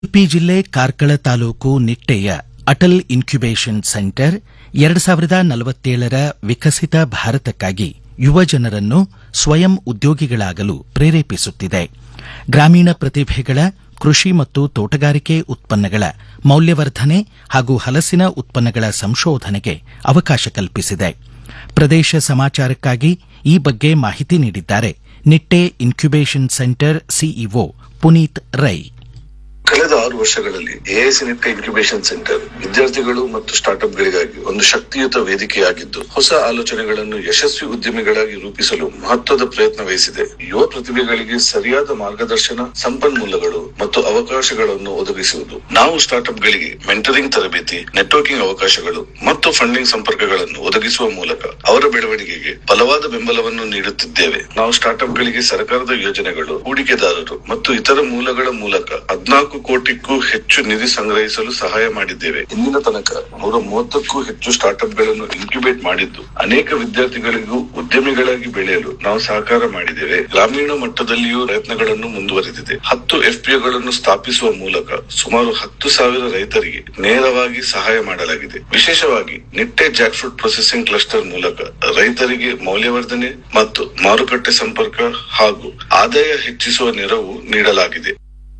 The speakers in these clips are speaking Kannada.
ಉಡುಪಿ ಜಿಲ್ಲೆ ಕಾರ್ಕಳ ತಾಲೂಕು ನಿಟ್ಟೆಯ ಅಟಲ್ ಇನ್ಕ್ಯುಬೇಷನ್ ಸೆಂಟರ್ ಎರಡು ಸಾವಿರದ ನಲವತ್ತೇಳರ ವಿಕಸಿತ ಭಾರತಕ್ಕಾಗಿ ಯುವ ಜನರನ್ನು ಸ್ವಯಂ ಉದ್ಯೋಗಿಗಳಾಗಲು ಪ್ರೇರೇಪಿಸುತ್ತಿದೆ ಗ್ರಾಮೀಣ ಪ್ರತಿಭೆಗಳ ಕೃಷಿ ಮತ್ತು ತೋಟಗಾರಿಕೆ ಉತ್ಪನ್ನಗಳ ಮೌಲ್ಯವರ್ಧನೆ ಹಾಗೂ ಹಲಸಿನ ಉತ್ಪನ್ನಗಳ ಸಂಶೋಧನೆಗೆ ಅವಕಾಶ ಕಲ್ಪಿಸಿದೆ ಪ್ರದೇಶ ಸಮಾಚಾರಕ್ಕಾಗಿ ಈ ಬಗ್ಗೆ ಮಾಹಿತಿ ನೀಡಿದ್ದಾರೆ Nitte incubation centre CEO Puneeth Rai ಕಳೆದ ಆರು ವರ್ಷಗಳಲ್ಲಿ ಎಎಸ್ ನಿಟ್ಟ ಇನ್ಕ್ಯುಬೇಷನ್ ಸೆಂಟರ್ ವಿದ್ಯಾರ್ಥಿಗಳು ಮತ್ತು ಸ್ಟಾರ್ಟ್ಅಪ್ ಗಳಿಗಾಗಿ ಒಂದು ಶಕ್ತಿಯುತ ವೇದಿಕೆಯಾಗಿದ್ದು ಹೊಸ ಆಲೋಚನೆಗಳನ್ನು ಯಶಸ್ವಿ ಉದ್ಯಮಿಗಳಾಗಿ ರೂಪಿಸಲು ಮಹತ್ವದ ಪ್ರಯತ್ನ ವಹಿಸಿದೆ ಯುವ ಪ್ರತಿಭೆಗಳಿಗೆ ಸರಿಯಾದ ಮಾರ್ಗದರ್ಶನ ಸಂಪನ್ಮೂಲಗಳು ಮತ್ತು ಅವಕಾಶಗಳನ್ನು ಒದಗಿಸುವುದು ನಾವು ಸ್ಟಾರ್ಟ್ಅಪ್ ಗಳಿಗೆ ಮೆಂಟರಿಂಗ್ ತರಬೇತಿ ನೆಟ್ವರ್ಕಿಂಗ್ ಅವಕಾಶಗಳು ಮತ್ತು ಫಂಡಿಂಗ್ ಸಂಪರ್ಕಗಳನ್ನು ಒದಗಿಸುವ ಮೂಲಕ ಅವರ ಬೆಳವಣಿಗೆಗೆ ಬಲವಾದ ಬೆಂಬಲವನ್ನು ನೀಡುತ್ತಿದ್ದೇವೆ ನಾವು ಸ್ಟಾರ್ಟ್ಅಪ್ ಗಳಿಗೆ ಸರ್ಕಾರದ ಯೋಜನೆಗಳು ಹೂಡಿಕೆದಾರರು ಮತ್ತು ಇತರ ಮೂಲಗಳ ಮೂಲಕ ಹದಿನಾಲ್ಕು ಕೋಟಿಗೂ ಹೆಚ್ಚು ನಿಧಿ ಸಂಗ್ರಹಿಸಲು ಸಹಾಯ ಮಾಡಿದ್ದೇವೆ ಇಂದಿನ ತನಕ ನೂರ ಮೂವತ್ತಕ್ಕೂ ಹೆಚ್ಚು ಸ್ಟಾರ್ಟ್ಅಪ್ ಗಳನ್ನು ಇನ್ಕ್ಯುಬೇಟ್ ಮಾಡಿದ್ದು ಅನೇಕ ವಿದ್ಯಾರ್ಥಿಗಳಿಗೂ ಉದ್ಯಮಿಗಳಾಗಿ ಬೆಳೆಯಲು ನಾವು ಸಹಕಾರ ಮಾಡಿದ್ದೇವೆ ಗ್ರಾಮೀಣ ಮಟ್ಟದಲ್ಲಿಯೂ ಪ್ರಯತ್ನಗಳನ್ನು ಮುಂದುವರೆದಿದೆ ಹತ್ತು ಎಫ್ಪಿಒಗಳನ್ನು ಸ್ಥಾಪಿಸುವ ಮೂಲಕ ಸುಮಾರು ಹತ್ತು ಸಾವಿರ ರೈತರಿಗೆ ನೇರವಾಗಿ ಸಹಾಯ ಮಾಡಲಾಗಿದೆ ವಿಶೇಷವಾಗಿ Nitte jackfruit processing cluster ಮೂಲಕ ರೈತರಿಗೆ ಮೌಲ್ಯವರ್ಧನೆ ಮತ್ತು ಮಾರುಕಟ್ಟೆ ಸಂಪರ್ಕ ಹಾಗೂ ಆದಾಯ ಹೆಚ್ಚಿಸುವ ನೆರವು ನೀಡಲಾಗಿದೆ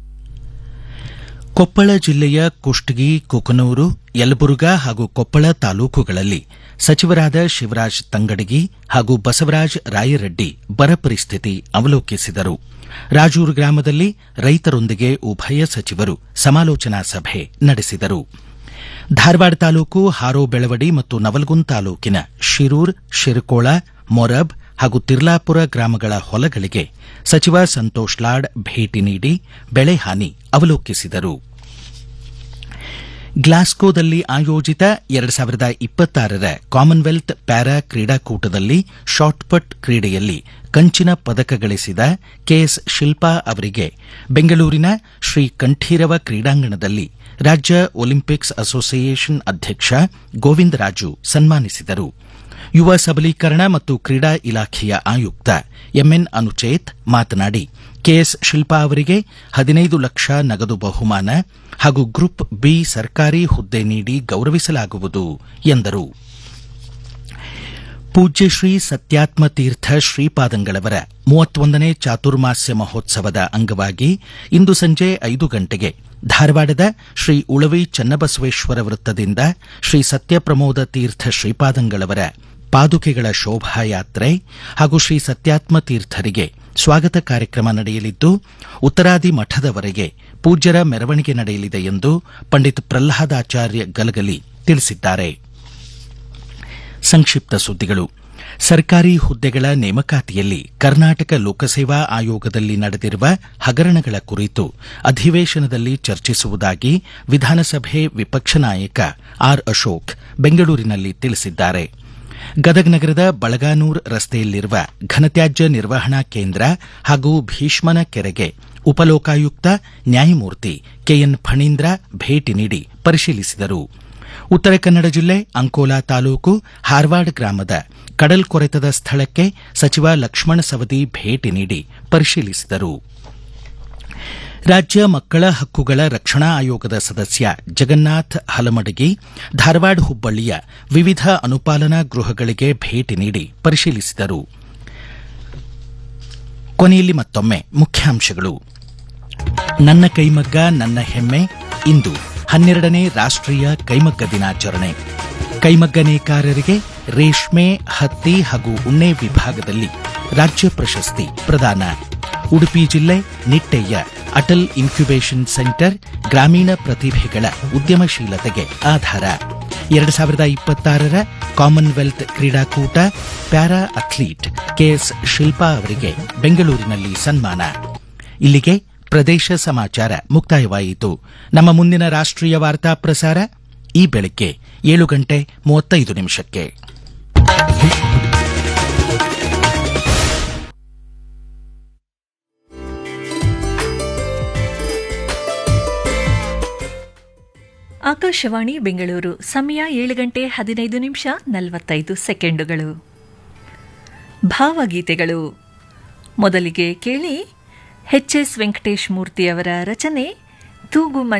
ಕೊಪ್ಪಳ ಜಿಲ್ಲೆಯ ಕುಷ್ಟಗಿ ಕುಕನೂರು ಯಲಬುರ್ಗಾ ಹಾಗೂ ಕೊಪ್ಪಳ ತಾಲೂಕುಗಳಲ್ಲಿ ಸಚಿವರಾದ ಶಿವರಾಜ್ ತಂಗಡಗಿ ಹಾಗೂ ಬಸವರಾಜ ರಾಯರೆಡ್ಡಿ ಬರ ಪರಿಸ್ಥಿತಿ ಅವಲೋಕಿಸಿದರು ರಾಜೂರು ಗ್ರಾಮದಲ್ಲಿ ರೈತರೊಂದಿಗೆ ಉಭಯ ಸಚಿವರು ಸಮಾಲೋಚನಾ ಸಭೆ ನಡೆಸಿದರು ಧಾರವಾಡ ತಾಲೂಕು ಹಾರೋಬೆಳವಡಿ ಮತ್ತು ನವಲಗುಂದ ತಾಲೂಕಿನ ಶಿರೂರ್ ಶಿರಕೋಳ ಮೊರಬ್ ಹಾಗೂ ತಿರ್ಲಾಪುರ ಗ್ರಾಮಗಳ ಹೊಲಗಳಿಗೆ ಸಚಿವ ಸಂತೋಷ್ ಲಾಡ್ ಭೇಟಿ ನೀಡಿ ಬೆಳೆ ಹಾನಿ ಅವಲೋಕಿಸಿದರು ಗ್ಲಾಸ್ಕೋದಲ್ಲಿ ಆಯೋಜಿತ ಎರಡು ಸಾವಿರದ ಇಪ್ಪತ್ತಾರರ ಕಾಮನ್ವೆಲ್ತ್ ಪ್ಯಾರಾ ಕ್ರೀಡಾಕೂಟದಲ್ಲಿ ಶಾಟ್ಪಟ್ ಕ್ರೀಡೆಯಲ್ಲಿ ಕಂಚಿನ ಪದಕ ಗಳಿಸಿದ ಕೆಎಸ್ ಶಿಲ್ಪಾ ಅವರಿಗೆ ಬೆಂಗಳೂರಿನ ಶ್ರೀ ಕಂಠೀರವ ಕ್ರೀಡಾಂಗಣದಲ್ಲಿ ರಾಜ್ಯ ಒಲಿಂಪಿಕ್ಸ್ ಅಸೋಸಿಯೇಷನ್ ಅಧ್ಯಕ್ಷ ಗೋವಿಂದರಾಜು ಸನ್ಮಾನಿಸಿದರು ಯುವ ಸಬಲೀಕರಣ ಮತ್ತು ಕ್ರೀಡಾ ಇಲಾಖೆಯ ಆಯುಕ್ತ ಎಂಎನ್ ಅನುಚೇತ್ ಮಾತನಾಡಿ ಕೆಎಸ್ ಶಿಲ್ಪಾ ಅವರಿಗೆ ಹದಿನೈದು ಲಕ್ಷ ನಗದು ಬಹುಮಾನ ಹಾಗೂ ಗ್ರೂಪ್ ಬಿ ಸರ್ಕಾರಿ ಹುದ್ದೆ ನೀಡಿ ಗೌರವಿಸಲಾಗುವುದು ಎಂದರು ಪೂಜ್ಯ ಶ್ರೀ ಸತ್ಯಾತ್ಮ ತೀರ್ಥ ಶ್ರೀಪಾದಂಗಳವರ ಮೂವತ್ತೊಂದನೇ ಚಾತುರ್ಮಾಸ್ಯ ಮಹೋತ್ಸವದ ಅಂಗವಾಗಿ ಇಂದು ಸಂಜೆ ಐದು ಗಂಟೆಗೆ ಧಾರವಾಡದ ಶ್ರೀ ಉಳವಿ ಚನ್ನಬಸವೇಶ್ವರ ವೃತ್ತದಿಂದ ಶ್ರೀ ಸತ್ಯಪ್ರಮೋದ ತೀರ್ಥ ಶ್ರೀಪಾದಂಗಳವರ ಪಾದುಕೆಗಳ ಶೋಭಾಯಾತ್ರೆ ಹಾಗೂ ಶ್ರೀ ಸತ್ಯಾತ್ಮ ತೀರ್ಥರಿಗೆ ಸ್ವಾಗತ ಕಾರ್ಯಕ್ರಮ ನಡೆಯಲಿದ್ದು ಉತ್ತರಾದಿ ಮಠದವರೆಗೆ ಪೂಜ್ಯರ ಮೆರವಣಿಗೆ ನಡೆಯಲಿದೆ ಎಂದು ಪಂಡಿತ್ ಪ್ರಹ್ಲಾದಾಚಾರ್ಯ ಗಲಗಲಿ ತಿಳಿಸಿದ್ದಾರೆ ಸಂಕ್ಷಿಪ್ತ ಸುದ್ದಿಗಳು ಸರ್ಕಾರಿ ಹುದ್ದೆಗಳ ನೇಮಕಾತಿಯಲ್ಲಿ ಕರ್ನಾಟಕ ಲೋಕಸೇವಾ ಆಯೋಗದಲ್ಲಿ ನಡೆದಿರುವ ಹಗರಣಗಳ ಕುರಿತು ಅಧಿವೇಶನದಲ್ಲಿ ಚರ್ಚಿಸುವುದಾಗಿ ವಿಧಾನಸಭೆ ವಿಪಕ್ಷ ನಾಯಕ ಆರ್ ಅಶೋಕ್ ಬೆಂಗಳೂರಿನಲ್ಲಿ ತಿಳಿಸಿದ್ದಾರೆ ಗದಗ ನಗರದ ಬಳಗಾನೂರ್ ರಸ್ತೆಯಲ್ಲಿರುವ ಘನತ್ಯಾಜ್ಯ ನಿರ್ವಹಣಾ ಕೇಂದ್ರ ಹಾಗೂ ಭೀಷ್ಮನ ಕೆರೆಗೆ ಉಪಲೋಕಾಯುಕ್ತ ನ್ಯಾಯಮೂರ್ತಿ ಕೆಎನ್ ಫಣೀಂದ್ರ ಭೇಟಿ ನೀಡಿ ಪರಿಶೀಲಿಸಿದರು ಉತ್ತರ ಕನ್ನಡ ಜಿಲ್ಲೆ ಅಂಕೋಲಾ ತಾಲೂಕು ಹಾರ್ವಾಡ್ ಗ್ರಾಮದ ಕಡಲ್ಕೊರೆತದ ಸ್ಥಳಕ್ಕೆ ಸಚಿವ ಲಕ್ಷ್ಮಣ ಸವದಿ ಭೇಟಿ ನೀಡಿ ಪರಿಶೀಲಿಸಿದರು ರಾಜ್ಯ ಮಕ್ಕಳ ಹಕ್ಕುಗಳ ರಕ್ಷಣಾ ಆಯೋಗದ ಸದಸ್ಯ ಜಗನ್ನಾಥ್ ಹಲಮಡಗಿ ಧಾರವಾಡ ಹುಬ್ಬಳ್ಳಿಯ ವಿವಿಧ ಅನುಪಾಲನಾ ಗೃಹಗಳಿಗೆ ಭೇಟಿ ನೀಡಿ ಪರಿಶೀಲಿಸಿದರು ಕೊನೆಯಲ್ಲಿ ಮತ್ತೊಮ್ಮೆ ಮುಖ್ಯಾಂಶಗಳು ನನ್ನ ಕೈಮಗ್ಗ ನನ್ನ ಹೆಮ್ಮೆ ಇಂದು ಹನ್ನೆರಡನೇ ರಾಷ್ಟೀಯ ಕೈಮಗ್ಗ ದಿನಾಚರಣೆ ಕೈಮಗ್ಗ ನೇಕಾರರಿಗೆ ರೇಷ್ಮೆ ಹತ್ತಿ ಹಾಗೂ ಉಣ್ಣೆ ವಿಭಾಗದಲ್ಲಿ ರಾಜ್ಯ ಪ್ರಶಸ್ತಿ ಪ್ರದಾನ ಉಡುಪಿ ಜಿಲ್ಲೆ ನಿಟ್ಟೆಯ ಅಟಲ್ ಇನ್ಕ್ಯುಬೇಷನ್ ಸೆಂಟರ್ ಗ್ರಾಮೀಣ ಪ್ರತಿಭೆಗಳ ಉದ್ಯಮಶೀಲತೆಗೆ ಆಧಾರ ಎರಡು ಸಾವಿರದ ಇಪ್ಪತ್ತಾರರ ಕಾಮನ್ವೆಲ್ತ್ ಕ್ರೀಡಾಕೂಟ ಪ್ಯಾರಾ ಅಥ್ಲೀಟ್ ಕೆಎಸ್ ಶಿಲ್ಪಾ ಅವರಿಗೆ ಬೆಂಗಳೂರಿನಲ್ಲಿ ಸನ್ಮಾನ ಇಲ್ಲಿಗೆ ಪ್ರದೇಶ ಸಮಾಚಾರ ಮುಕ್ತಾಯವಾಯಿತು ನಮ್ಮ ಮುಂದಿನ ರಾಷ್ಟ್ರೀಯ ವಾರ್ತಾ ಪ್ರಸಾರ ಈ ಬೆಳಗ್ಗೆ ಏಳು ಗಂಟೆ ಮೂವತ್ತೈದು ನಿಮಿಷಕ್ಕೆ ಆಕಾಶವಾಣಿ ಬೆಂಗಳೂರು ಸಮಯ ಏಳು ಗಂಟೆ ಹದಿನೈದು ನಿಮಿಷ ನಲವತ್ತೈದು ಸೆಕೆಂಡುಗಳು ಭಾವಗೀತೆಗಳು ಮೊದಲಿಗೆ ಕೇಳಿ ಎಚ್ ಎಸ್ ವೆಂಕಟೇಶ್ ಮೂರ್ತಿಯವರ ರಚನೆ ತೂಗು